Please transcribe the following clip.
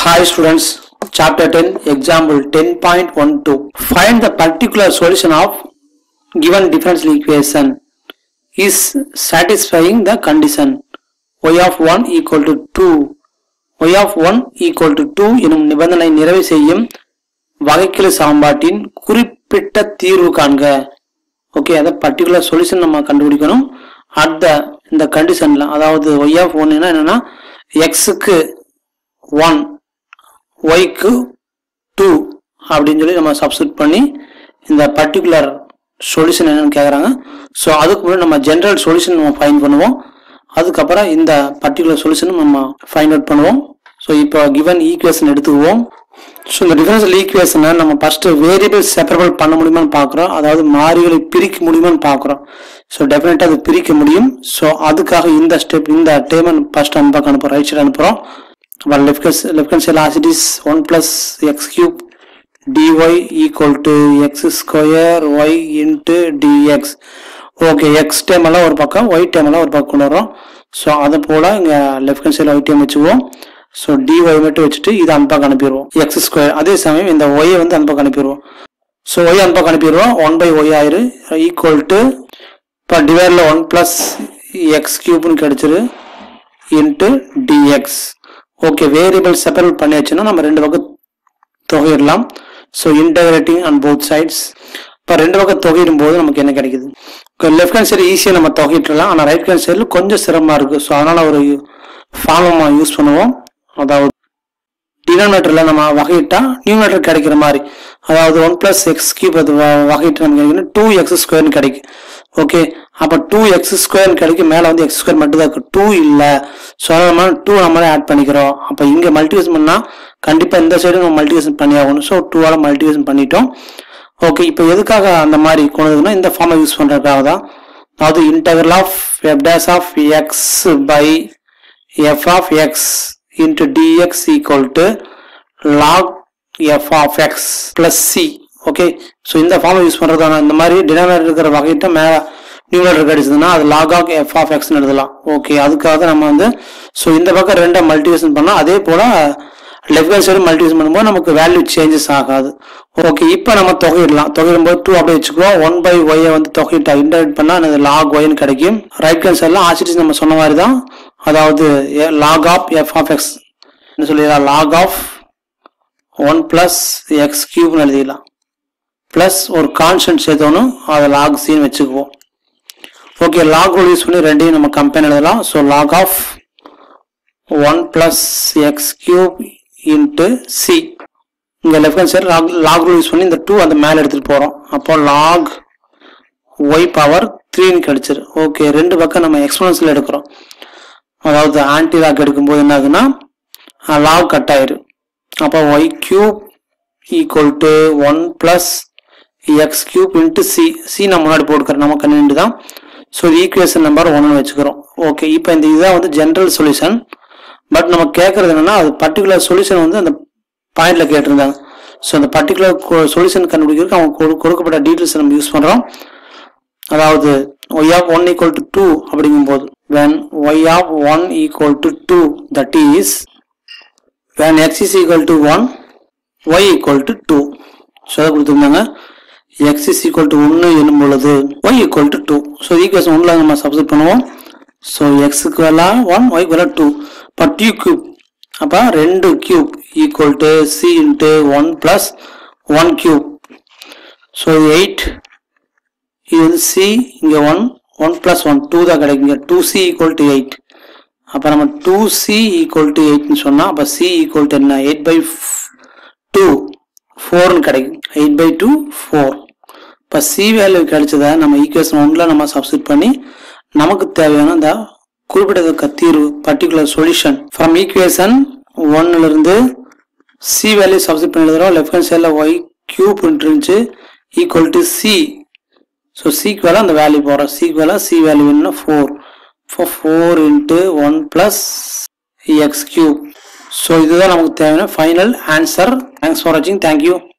Hi students, chapter 10, example 10.12. Find the particular solution of given differential equation is satisfying the condition y of 1 equal to 2 y of 1 equal to 2 எனும் நிபந்தனை நிறைவு செய்யும் வகைக்கெழு சமன்பாட்டின் குறிப்பிட்ட தீர்வு காண்க ஓகே அதை பர்டிகுலர் சொல்யூஷன் நம்ம கண்டுபிடிக்கணும் அட் த இந்த கண்டிஷன்ல அதாவது ஒய் ஆஃப் ஒன் என்னன்னா எக்ஸுக்கு ஒன் ஒய்க்கு டூ அப்படின்னு சொல்லி நம்ம சப்ஸ்டியூட் பண்ணி இந்த பர்டிகுலர் சொல்யூஷன் என்னன்னு கேட்குறாங்க ஸோ அதுக்கு முன்னாடி நம்ம ஜென்ரல் சொல்யூஷன் நம்ம ஃபைன் பண்ணுவோம் அதுக்கப்புறம் இந்த பர்டிகுலர் சொல்யூஷன் நம்ம ஃபைண்ட் அவுட் பண்ணுவோம் ஸோ இப்போ கிவன் ஈக்குவேஷன் எடுத்துக்குவோம் ஸோ இந்த டிஃபரன்ஷியல் ஈக்குவேஷனை நம்ம ஃபர்ஸ்ட் வேரியபிள் செப்பரபிள் பண்ண முடியுமான்னு பார்க்குறோம் அதாவது மாறிகளை பிரிக்க முடியுமான்னு பார்க்குறோம் ஸோ டெஃபினட்டாக அது பிரிக்க முடியும் ஸோ அதுக்காக இந்த ஸ்டெப் இந்த டேமை ஃபர்ஸ்ட் அந்த பக்கம் அனுப்புகிறோம் ரைட் சைடு அனுப்புகிறோம் அப்புறம் லெஃப்ட் லெஃப்ட் ஹேண்ட் சைடில் as it is one plus x cube dy equal to x square y into dx okay x time எல்லாம் ஒரு பக்கம் ஒய் டைம் எல்லாம் ஒரு பக்கம் கொண்டு வரோம் ஸோ அதை போல் இங்கே லெஃப்ட் ஹேண்ட் சைடில் ஒய் டைம் வச்சுக்குவோம் ஸோ dy மட்டும் வச்சுட்டு இதை அந்த பக்கம் அனுப்பிடுவோம் எக்ஸ் ஸ்கொயர் அதே சமயம் இந்த ஒய்யை வந்து அந்த பக்கம் அனுப்பிடுவோம் ஸோ ஒய் அந்த பக்கம் அனுப்பிடுவோம் ஒன் பை ஒய் ஆயிரு ஈக்குவல் டு இப்போ டிவைடில் ஒன் ப்ளஸ் எக்ஸ் கியூப்னு கிடச்சிரு into dx okay variable separate பண்ணியாச்சுன்னா நம்ம ரெண்டு பக்கம் தொகையிடலாம் so integrating on both sides இப்போ ரெண்டு பக்கம் தொகையிடும் போது நமக்கு என்ன கிடைக்குது லெஃப்ட் ஹேண்ட் சைடு ஈஸியாக நம்ம தொகையிட்டுலாம் ஆனால் ரைட் ஹேண்ட் சைடில் கொஞ்சம் சிரமமாக இருக்குது ஸோ அதனால் ஒரு ஃபார்ம் நம்ம யூஸ் பண்ணுவோம் அதாவது டினாமினேட்டரில் நம்ம வகையிட்டா நியூமினேட்டர் கிடைக்கிற மாதிரி அதாவது ஒன் பிளஸ் எக்ஸ் கியூப் அது வ- வகையிட்டு நமக்கு கிடைக்கணும் டூ எக்ஸ் ஸ்கொயர்னு கிடைக்கும் ஓகே அப்போ டூ எக்ஸ் ஸ்கொயர்னு கிடைக்கும் மேலே வந்து எக்ஸ் ஸ்கொயர் மட்டும் தான் இருக்கு டூ இல்லை ஸோ அதனால நம்ம டூ நம்மளே ஆட் பண்ணிக்கிறோம் அப்போ இங்கே மல்டிவேஷன் பண்ணால் கண்டிப்பாக இந்த சைடு நம்ம மல்டிவேஷன் பண்ணி ஆகணும் ஸோ டூவால் மல்டிவேஷன் பண்ணிட்டோம் ஓகே இப்போ எதுக்காக அந்த மாதிரி கொண்டு வந்ததுன்னா இந்த ஃபார்மை யூஸ் பண்ணுறதுக்காக தான் அதாவது integral of f dash of x by f of x into dx equal to log f of x plus c okay so இந்த ஃபார்மை யூஸ் பண்ணுறதான இந்த மாதிரி டினாமினேட்டர் இருக்கிற வகையிட்ட மேலே நியூமினேட்டர் கிடைச்சதுன்னா அது லாக் ஆஃப் எஃப் ஆஃப் எக்ஸ்னு எழுதலாம் ஓகே அதுக்காக தான் நம்ம வந்து ஸோ இந்த பக்கம் ரெண்டை மல்டிவேஷன் பண்ணோம் அதே போல் லெஃப்ட் ஹேண்ட் சைடு மல்டிவேஷன் பண்ணும்போது நமக்கு வேல்யூ சேஞ்சஸ் ஆகாது ஓகே இப்போ நம்ம தொகையிடலாம் தொகையிடும்போது டூ அப்படியே வச்சுக்குவோம் ஒன் பை ஒய்யை வந்து தொகையிட்டா இன்டர்ட் பண்ணால் அது லாக் ஒய்னு கிடைக்கும் ரைட் ஹேண்ட் சைடில் ஆசிட்டிஸ் நம்ம சொன்ன மாதிரி தான் அதாவது log of f of x என்ன சொல்லிடலாம் log of one plus x கியூப்னு எழுதிடலாம் ப்ளஸ் ஒரு கான்ஸ்டன்ட் சேர்த்தோணும் அதை லாக் சின்னு வச்சுக்குவோம் ஓகே லாக் ரூல் யூஸ் பண்ணி ரெண்டையும் நம்ம கம்பேர் எழுதலாம் so log of one plus x cube into c இங்கே left hand side log log rule use பண்ணி இந்த டூ அந்த மேலே எடுத்துகிட்டு போகிறோம் அப்போ லாக் ஒய் பவர் த்ரீன்னு கிடச்சிரு ஓகே ரெண்டு பக்கம் நம்ம எக்ஸ்போனன்ஸில் எடுக்கிறோம் அதாவது ஆன்டி லாக் எடுக்கும்போது என்ன ஆகுதுன்னா லாக் கட் ஆயிரு அப்போ y cube equal to one plus x cube into c c நான் முன்னாடி போட்டுக்கிறேன் நம்ம கன்வீனியன்ட் தான் ஸோ ஈக்குவேஷன் நம்பர் ஒன்னு வச்சுக்கிறோம் ஓகே இப்போ இந்த இதுதான் வந்து ஜென்ரல் சொல்யூஷன் பட் நம்ம கேட்கறது என்னன்னா அது பர்டிகுலர் சொல்யூஷன் வந்து அந்த பாயிண்ட்ல கேட்டிருந்தாங்க ஸோ அந்த பர்டிகுலர் சொல்யூஷன் கண்டுபிடிக்கிறதுக்கு அவங்க கொடு- கொடுக்கப்பட்ட டீட்டெயில்ஸ் நம்ம யூஸ் பண்ணுறோம் அதாவது y of 1 equal to 2 அப்படிங்கும்போது when y of 1 equal to 2 that is when x is equal to 1 y equal to 2 so அதை கொடுத்துருந்தாங்க x is equal to 1 எனும் பொழுது y equal to 2 so equation ஒன்றில் நம்ம சப்ஸ்டிட் பண்ணுவோம் ஸோ எக்ஸுக்கு வேலா ஒன் ஒய்க்கு வேலா டூ இப்போ டியூ கியூப் அப்போ ரெண்டு cube equal to c into one plus one cube so eight இது வந்து சி இங்கே one one plus one two தான் கிடைக்குங்க two c equal to eight அப்போ நம்ம டூ சி ஈக்குவல் டு எயிட்னு சொன்னால் அப்போ சி ஈக்குவல் டு என்ன எயிட் பை டூ ஃபோர்னு கிடைக்கும் எயிட் பை டூ ஃபோர் இப்போ சி வேல்யூ கிடைச்சதை நம்ம ஈக்குவேஷன் ஒன்றில் நம்ம சப்ஸ்டிட் பண்ணி நமக்கு தேவையான அந்த குறிப்பிடத்தக்க தீர்வு பர்டிகுலர் சொல்யூஷன் ஃப்ரம் ஈக்குவேஷன் ஒன்னுலேருந்து சி வேல்யூ சப்ஸ்டிட் பண்ணி எழுதுறோம் லெஃப்ட் ஹேண்ட் சைடில் ஒய் கியூப் இருந்துச்சு ஈக்குவல் டு சி ஸோ சிக்கு வேலை அந்த வேல்யூ போகிறோம் சிக்கு வேலை சி வேல்யூ என்ன four four four into one plus x cube so இதுதான் நமக்கு தேவையான ஃபைனல் ஆன்சர் தேங்க்ஸ் ஃபார் வாட்சிங் தேங்க்யூ